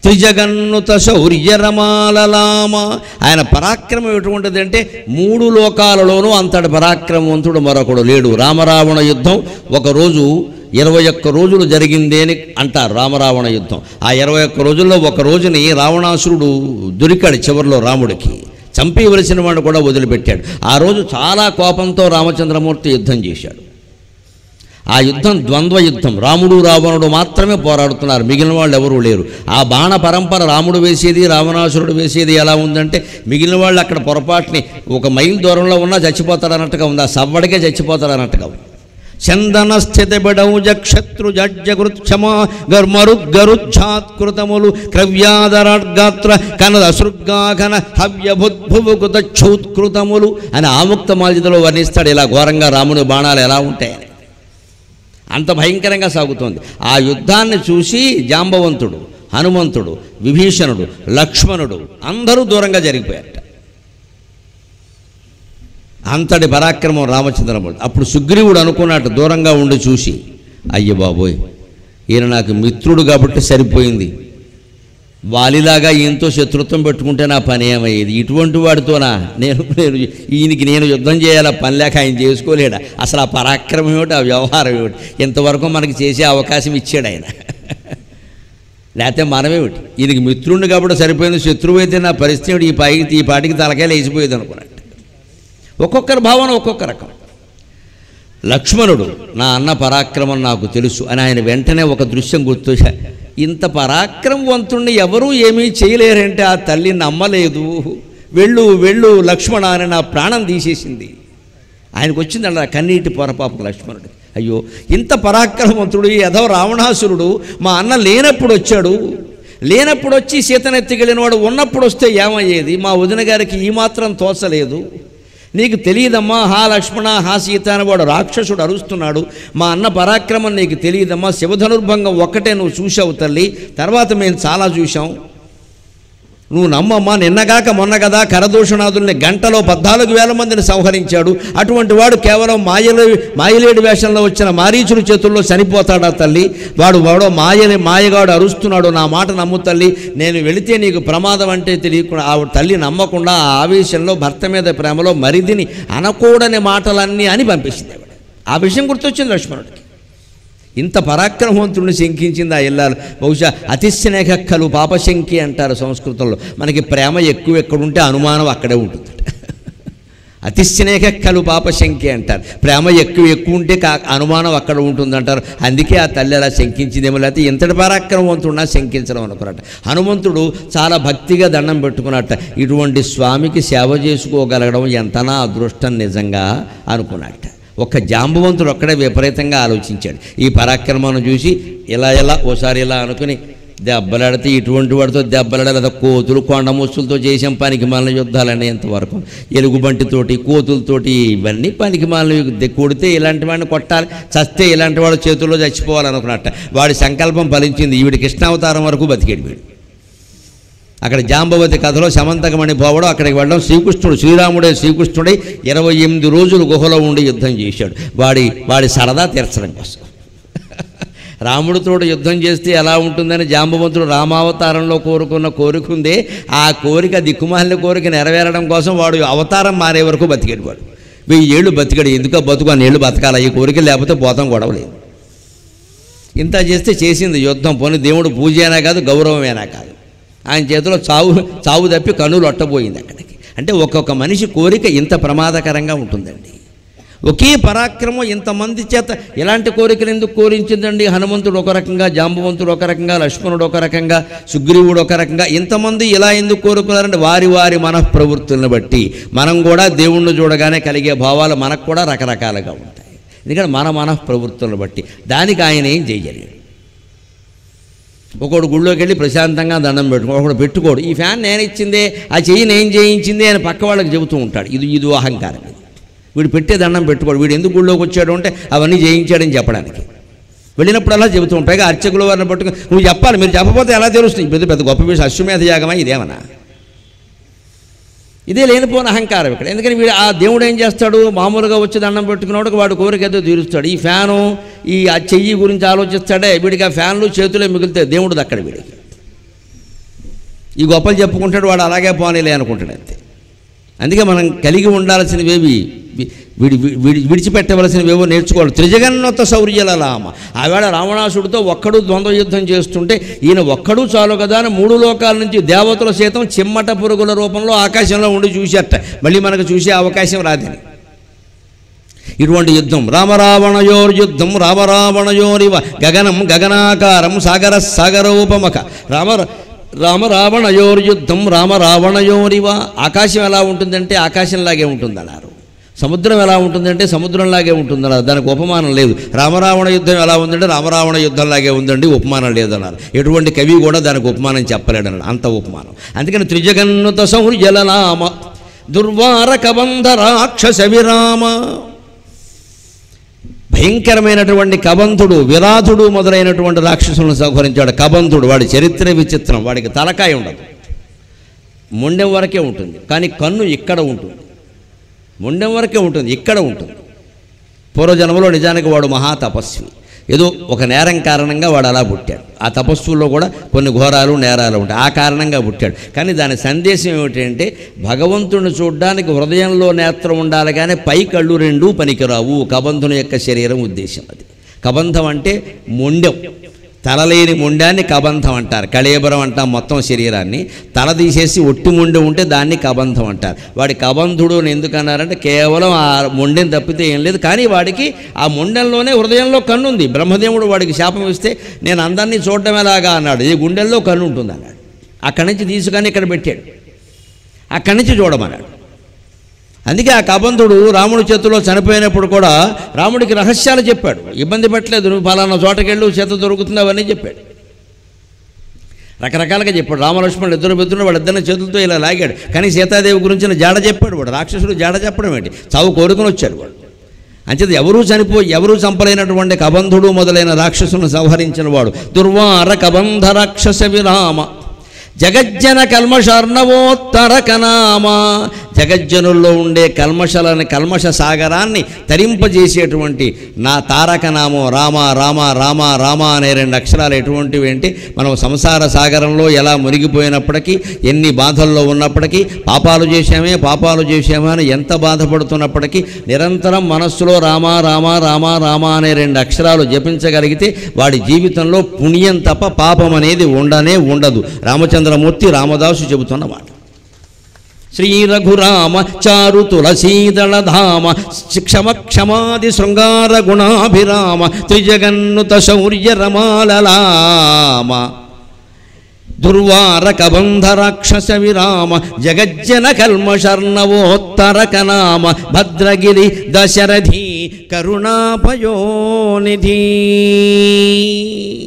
త్రిజగన్నుత శౌర్యరమాలలామ ఆయన పరాక్రమం ఎటువంటిది అంటే మూడు లోకాలలోనూ అంతటి పరాక్రమవంతుడు మరొకడు లేడు రామరావణ యుద్ధం ఒకరోజు ఇరవై ఒక్క రోజులు జరిగింది అని అంటారు రామరావణ యుద్ధం ఆ ఇరవై ఒక్క రోజుల్లో ఒక రోజుని రావణాసురుడు దొరికాడు చివరిలో రాముడికి చంపేవలసిన వాడు కూడా వదిలిపెట్టాడు ఆ రోజు చాలా కోపంతో రామచంద్రమూర్తి యుద్ధం చేశాడు ఆ యుద్ధం ద్వంద్వ యుద్ధం రాముడు రావణుడు మాత్రమే పోరాడుతున్నారు మిగిలిన వాళ్ళు ఎవరూ లేరు ఆ బాణ పరంపర రాముడు వేసేది రావణాసురుడు వేసేది ఎలా ఉందంటే మిగిలిన వాళ్ళు అక్కడ పొరపాటుని ఒక మైల్ దూరంలో ఉన్నా చచ్చిపోతారన్నట్టుగా ఉంది ఆ సవ్వడికే చచ్చిపోతారన్నట్టుగా ఉంది చందన స్థిత బిడౌజ క్షత్రు జడ్జకృత్క్షమా గర్మరుద్గరుచ్ఛాత్కృతములు క్రవ్యాదరాడ్గాత్ర కనద అసృగ్గాఘన హవ్యభుద్భువుకృత క్షౌత్కృతములు అని ఆముక్త మాల్యతలో వర్ణిస్తాడు ఇలా ఘోరంగా రాముని బాణాలు ఎలా ఉంటాయని అంత భయంకరంగా సాగుతోంది ఆ యుద్ధాన్ని చూసి జాంబవంతుడు హనుమంతుడు విభీషణుడు లక్ష్మణుడు అందరూ దూరంగా జరిగిపోయారట అంతటి పరాక్రమం రామచంద్రమూర్తి అప్పుడు సుగ్రీవుడు అనుకున్నట్టు దూరంగా ఉండి చూసి అయ్య బాబోయ్ ఈయన నాకు మిత్రుడు కాబట్టి సరిపోయింది వాలిలాగా ఈయనతో శత్రుత్వం పెట్టుకుంటే నా పని ఏమయ్యేది ఇటువంటి వాడితోనా నేను నేను ఈయనకి నేను యుద్ధం చేయాలా పని లేక ఆయన చేసుకోలేడా అసలు ఆ పరాక్రమం ఏమిటి ఆ వ్యవహారం ఏమిటి ఇంతవరకు మనకి చేసే అవకాశం ఇచ్చాడు ఆయన లేకపోతే మనమేమిటి ఈయనకి మిత్రుడిని కాబట్టి సరిపోయింది శత్రువు అయితే నా పరిస్థితి ఏమిటి? ఈ పైకి ఈ పాటికి తలకాయలు వేసిపోయేది అనుకున్నాడు ఒక్కొక్కరి భావన ఒక్కొక్క రకం లక్ష్మణుడు నా అన్న పరాక్రమం నాకు తెలుసు అని ఆయన వెంటనే ఒక దృశ్యం గుర్తొచ్చా ఇంత పరాక్రమవంతుణ్ణి ఎవరూ ఏమీ చేయలేరంటే ఆ తల్లి నమ్మలేదు వెళ్ళు వెళ్ళు లక్ష్మణ అని నా ప్రాణం తీసేసింది ఆయనకు వచ్చిందంట ఆ కన్నీటి పొరపాపకు లక్ష్మణుడు అయ్యో ఇంత పరాక్రమవంతుడు ఈ యథవ రావణాసురుడు మా అన్న లేనప్పుడు వచ్చాడు లేనప్పుడు వచ్చి సీతనెత్తికెళ్ళిన వాడు ఉన్నప్పుడు వస్తే ఏమయ్యేది మా వదిన గారికి ఈ మాత్రం తోచలేదు నీకు తెలియదమ్మా హా లక్ష్మణ హా సీత అని వాడు రాక్షసుడు అరుస్తున్నాడు మా అన్న పరాక్రమం నీకు తెలియదమ్మా శివధనుర్భంగం ఒక్కటే నువ్వు చూసావు తల్లి తర్వాత మేము చాలా చూసాం నువ్వు నమ్మమ్మా నిన్నగాక మొన్న కదా కరదూషణాదుల్ని గంటలో పద్నాలుగు వేల మందిని సంహరించాడు అటువంటి వాడు కేవలం మాయలు మాయలేడు వేషంలో వచ్చిన మారీచుడి చేతుల్లో చనిపోతాడా తల్లి వాడు వాడో మాయని మాయగాడు అరుస్తున్నాడు నా మాట నమ్ము తల్లి నేను వెళితే నీకు ప్రమాదం అంటే తెలియకుండా ఆ తల్లి నమ్మకుండా ఆ ఆవేశంలో భర్త మీద ప్రేమలో మరిదిని అనకూడని మాటలన్నీ అని పంపించింది ఆవిడ. ఆ విషయం గుర్తొచ్చింది లక్ష్మణుడికి ఇంత పరాక్రమవంతుడిని శంకించింది ఆ ఇల్లాలు బహుశా అతిశనేఖక్కలు పాపశంకి అంటారు సంస్కృతంలో మనకి ప్రేమ ఎక్కువ ఎక్కడుంటే అనుమానం అక్కడే ఉంటుంది అతిశనేఖక్కలు పాపశంకి అంటారు ప్రేమ ఎక్కువ ఎక్కువ ఉంటే కా అనుమానం అక్కడ ఉంటుందంటారు అందుకే ఆ తల్లి అలా శంకించిందేమో లేకపోతే ఇంతటి పరాక్రమవంతుడినా శంకించడం అనుకున్నట్ట హనుమంతుడు చాలా భక్తిగా దండం పెట్టుకున్నట్ట ఇటువంటి స్వామికి సేవ చేసుకోగలగడం ఎంతనా అదృష్టం నిజంగా అనుకున్నట్ట ఒక్క జాంబవంతుడు ఒక్కడే విపరీతంగా ఆలోచించాడు ఈ పరాక్రమాన్ని చూసి ఇలా ఇలా ఓసారి ఇలా అనుకుని దెబ్బలాడితే ఇటువంటి వాడితో దెబ్బలాడాలి కోతులు కొండ ముచ్చులతో చేసాం పనికి మాలిన యుద్ధాలనే ఎంతవరకు ఎలుగుబంటితోటి కోతులతోటి ఇవన్నీ పనికి మాలిన కొడితే ఇలాంటి వాడిని కొట్టాలి చస్తే ఇలాంటి వాడు చేతుల్లో చచ్చిపోవాలనుకున్నట్ట వాడి సంకల్పం ఫలించింది ఈవిడి కృష్ణావతారం వరకు బతికేడు వీడు అక్కడ జాంబవతి కథలో సమంతకమణి పోవడం అక్కడికి వెళ్ళడం శ్రీకృష్ణుడు శ్రీరాముడే శ్రీకృష్ణుడై ఇరవై ఎనిమిది రోజులు గుహలో ఉండి యుద్ధం చేశాడు వాడి వాడి సరదా తీర్చడం కోసం రాముడితో యుద్ధం చేస్తే ఎలా ఉంటుందని జాంబవంతుడు రామావతారంలో కోరుకున్న కోరిక ఉందే ఆ కోరిక దిక్కుమాలిన కోరిక నెరవేరడం కోసం వాడు అవతారం మారే వరకు బతికాడు వాడు వెయ్యి ఏళ్ళు బతికాడు ఎందుకో బతుకు ఆ నీళ్లు బతకాలి ఈ కోరిక లేకపోతే పోతాం గొడవలేదు ఇంత చేస్తే చేసింది యుద్ధం పోనీ దేవుడు పూజ అయినా కాదు గౌరవమేనా కాదు ఆయన చేతిలో చావు చావు తప్పి కన్నులు ఒట్టబోయింది అక్కడికి అంటే ఒక్కొక్క మనిషి కోరిక ఇంత ప్రమాదకరంగా ఉంటుందండి ఒకే పరాక్రమం ఇంతమంది చేత ఎలాంటి కోరికలు ఎందుకు కోరించిందండి హనుమంతుడు ఒక రకంగా జాంబవంతుడు ఒక రకంగా లక్ష్మణుడు ఒక రకంగా సుగ్రీవుడు ఒక రకంగా ఇంతమంది ఇలా ఎందుకు కోరుకున్నారంటే వారి వారి మనఃప్రవృత్తులను బట్టి మనం కూడా దేవుణ్ణి చూడగానే కలిగే భావాలు మనకు కూడా రకరకాలుగా ఉంటాయి ఎందుకంటే మన మనఃప్రవృత్తులను బట్టి దానికి ఆయన ఏం చేయలేడు ఒకడు గుళ్ళోకి వెళ్ళి ప్రశాంతంగా దండం పెట్టుకో ఒకడు పెట్టుకోడు ఈ ఫ్యాన్ నేను ఇచ్చిందే ఆ చెయ్యి నేను చేయించిందే అని పక్క వాళ్ళకి చెబుతూ ఉంటాడు ఇది ఇది అహంకారం ఇది వీడు పెట్టే దండం పెట్టుకోడు వీడు ఎందుకు గుళ్ళోకి వచ్చాడు అంటే అవన్నీ చేయించాడని చెప్పడానికి వెళ్ళినప్పుడు అలా చెబుతూ ఉంటాయి పైగా అర్చకుల వారిని పట్టుకుని నువ్వు చెప్పాలి మీరు చెప్పకపోతే ఎలా తెలుస్తుంది పెద్ద పెద్ద గొప్ప విషయం అశ్వమేధ యాగమా ఇదేమన్నా ఇదే లేనిపోయిన అహంకారం ఇక్కడ ఎందుకని వీడు ఆ దేవుడు ఏం చేస్తాడు మామూలుగా వచ్చి దండం పెట్టుకున్నవాడు వాడు కోరిక ఏదో తీరుస్తాడు ఈ ఫ్యాను ఈ ఆ చెయ్యి గురించి ఆలోచిస్తాడే వీడికి ఆ ఫ్యాన్లు చేతులే మిగులుతాయి దేవుడు దక్కడ వీడికి ఈ గొప్పలు చెప్పుకుంటాడు వాడు అలాగే పోనీలే అనుకుంటాడు అంతే అందుకే మనం కలిగి ఉండాల్సినవేవి వి- విడి విడి విడిచిపెట్టవలసినవేవో నేర్చుకోవాలి త్రిజగన్నత శౌర్యల రామ ఆవేళ రావణాసుడితో ఒక్కడు ద్వంద్వ యుద్ధం చేస్తుంటే ఈయన ఒక్కడు చాలు కదా అని మూడు లోకాల నుంచి దేవతల సైతం చిమ్మట పురుగుల రూపంలో ఆకాశంలో ఉండి చూసేట మళ్ళీ మనకు చూసే అవకాశం రాదని ఇటువంటి యుద్ధం రామరావణయోర్ యుద్ధం రామరావణయోరివ గగనం గగనాకారం సాగర సాగరోపమక రామ రామరావణయోర్ యుద్ధం రామరావణయోరివ ఆకాశం ఎలా ఉంటుందంటే ఆకాశంలాగే ఉంటుందన్నారు సముద్రం ఎలా ఉంటుందంటే సముద్రంలాగే ఉంటుందన్నారు దానికి ఉపమానం లేదు రామరావణ యుద్ధం ఎలా ఉందంటే రామరావణ యుద్ధంలాగే ఉందండి ఉపమానం లేదన్నారు ఎటువంటి కవి కూడా దానికి ఉపమానం చెప్పలేడన్నారు అంత ఉపమానం అందుకని త్రిజగన్నుత సౌర్యలనామ దుర్వార కబంధ రాక్షస విరామ భయంకరమైనటువంటి కబంధుడు విరాధుడు మొదలైనటువంటి రాక్షసులను సంహరించాడు కబంధుడు వాడి చరిత్ర విచిత్రం వాడికి తలకాయ ఉండదు మొండెం వరకే ఉంటుంది కానీ కన్ను ఇక్కడ ఉంటుంది మొండెం వరకే ఉంటుంది ఇక్కడ ఉంటుంది పూర్వజన్మలో నిజానికి వాడు మహా తపస్వి ఏదో ఒక నేరం కారణంగా వాడు అలా పుట్టాడు ఆ తపస్సుల్లో కూడా కొన్ని ఘోరాలు నేరాలు ఉంటాయి ఆ కారణంగా పుట్టాడు కానీ దాని సందేశం ఏమిటంటే భగవంతుని చూడడానికి హృదయంలో నేత్రం ఉండాలి కానీ పై కళ్ళు రెండూ పనికిరావు కబంధుని యొక్క శరీరం ఉద్దేశం అది కబంధం అంటే మొండెం తలలేని మొండాన్ని కబంధం అంటారు కళేబరం అంటాం మొత్తం శరీరాన్ని తల తీసేసి ఒట్టి మొండెం ఉంటే దాన్ని కబంధం అంటారు వాడి కబంధుడు అని ఎందుకు అన్నారంటే కేవలం ఆ మొండెం తప్పితే ఏం లేదు కానీ వాడికి ఆ మొండెంలోనే హృదయంలో కన్ను ఉంది బ్రహ్మదేవుడు వాడికి శాపం ఇస్తే నేను అందరినీ చూడటం ఎలాగా అన్నాడు ఈ గుండెల్లో కన్ను ఉంటుంది అన్నాడు అక్కడి నుంచి తీసుకొని ఇక్కడ పెట్టాడు అక్కడి నుంచి చూడమన్నాడు అందుకే ఆ కబంధుడు రాముడి చేతిలో చనిపోయినప్పుడు కూడా రాముడికి రహస్యాలు చెప్పాడు ఇబ్బంది పెట్టలేదు నువ్వు ఫలానా చోటకెళ్ళు చేత దొరుకుతుంది అవన్నీ చెప్పాడు రకరకాలుగా చెప్పాడు రామలక్ష్మణుడు ఇద్దరు పెద్దలు వాళ్ళిద్దరిని చేతులతో ఇలా లాగాడు కానీ సీతాదేవి గురించిన జాడ చెప్పాడు వాడు రాక్షసుడు జాడ చెప్పడం ఏంటి చావు కోరుకుని వచ్చాడు వాడు అంచేత ఎవరూ చనిపోయి ఎవరూ చంపలేనటువంటి కబంధుడు మొదలైన రాక్షసును సంహరించిన వాడు దుర్వార కబంధ రాక్షస విరామ జగజ్జన కల్మషర్ణవోత్తర కనామ జగజ్జనుల్లో ఉండే కల్మషలని కల్మష సాగరాన్ని తరింపజేసేటువంటి నా తారకనామం రామ రామ రామ రామ అనే రెండు అక్షరాలు ఎటువంటివి అంటే మనం సంసార సాగరంలో ఎలా మునిగిపోయినప్పటికీ ఎన్ని బాధల్లో ఉన్నప్పటికీ పాపాలు చేశామే పాపాలు చేశామే అని ఎంత బాధపడుతున్నప్పటికీ నిరంతరం మనస్సులో రామ రామ రామ రామ అనే రెండు అక్షరాలు జపించగలిగితే వాడి జీవితంలో పుణ్యం తప్ప పాపం అనేది ఉండనే ఉండదు రామచంద్రమూర్తి రామదాసు చెబుతున్న మాట శ్రీ రఘురామ చారు తులసీదళ ధామ క్షమ క్షమాది శృంగార గుణాభిరామ త్రిజగన్నుత శౌర్య రమాలలామ దుర్వార కబంధ రాక్షస విరామ జగజ్జన కల్మశర్ణవోత్తరక నామ భద్రగిరి దశరథి కరుణాపయోనిధి